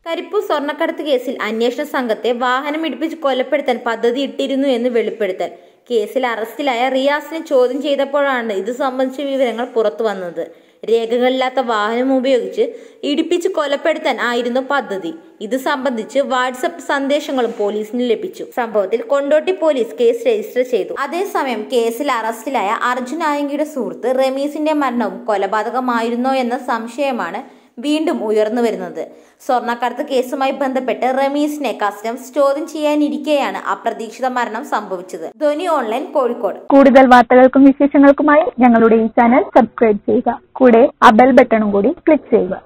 കരിപ്പൂർ സ്വർണ്ണക്കടത്ത് കേസിൽ അന്വേഷണ സംഘത്തെ വാഹനം ഇടിപ്പിച്ച് കൊലപ്പെടുത്താൻ പദ്ധതി ഇട്ടിരുന്നു എന്ന് വെളിപ്പെടുത്തൽ കേസിൽ അറസ്റ്റിലായ റിയാസിനെ ചോദ്യം ചെയ്തപ്പോഴാണ് ഇത് സംബന്ധിച്ച വിവരങ്ങൾ പുറത്തു വന്നത് രേഖകളില്ലാത്ത വാഹനം ഉപയോഗിച്ച് ഇടിപ്പിച്ച് കൊലപ്പെടുത്താൻ ആയിരുന്നു പദ്ധതി ഇത് സംബന്ധിച്ച് വാട്സപ്പ് സന്ദേശങ്ങളും പോലീസിന് ലഭിച്ചു സംഭവത്തിൽ കൊണ്ടോട്ടി പോലീസ് കേസ് രജിസ്റ്റർ ചെയ്തു അതേസമയം കേസിൽ അറസ്റ്റിലായ അർജുൻ ആയങ്കിയുടെ സുഹൃത്ത് റമീസിന്റെ മരണവും കൊലപാതകമായിരുന്നോ എന്ന സംശയമാണ് വീണ്ടും ഉയർന്നു വരുന്നത് സ്വർണ്ണക്കടത്ത് കേസുമായി ബന്ധപ്പെട്ട് റമീസിനെ കസ്റ്റംസ് ചോദ്യം ചെയ്യാനിരിക്കെയാണ് അപ്രതീക്ഷിത മരണം സംഭവിച്ചത് ധ്വനി ഓൺലൈൻ കോഴിക്കോട് കൂടുതൽ വാർത്തകൾക്കും വിശേഷങ്ങൾക്കുമായി ഞങ്ങളുടെ ഈ ചാനൽ സബ്സ്ക്രൈബ് ചെയ്യുക കൂടെ ആ ബെൽ ബട്ടണും കൂടി ക്ലിക്ക് ചെയ്യുക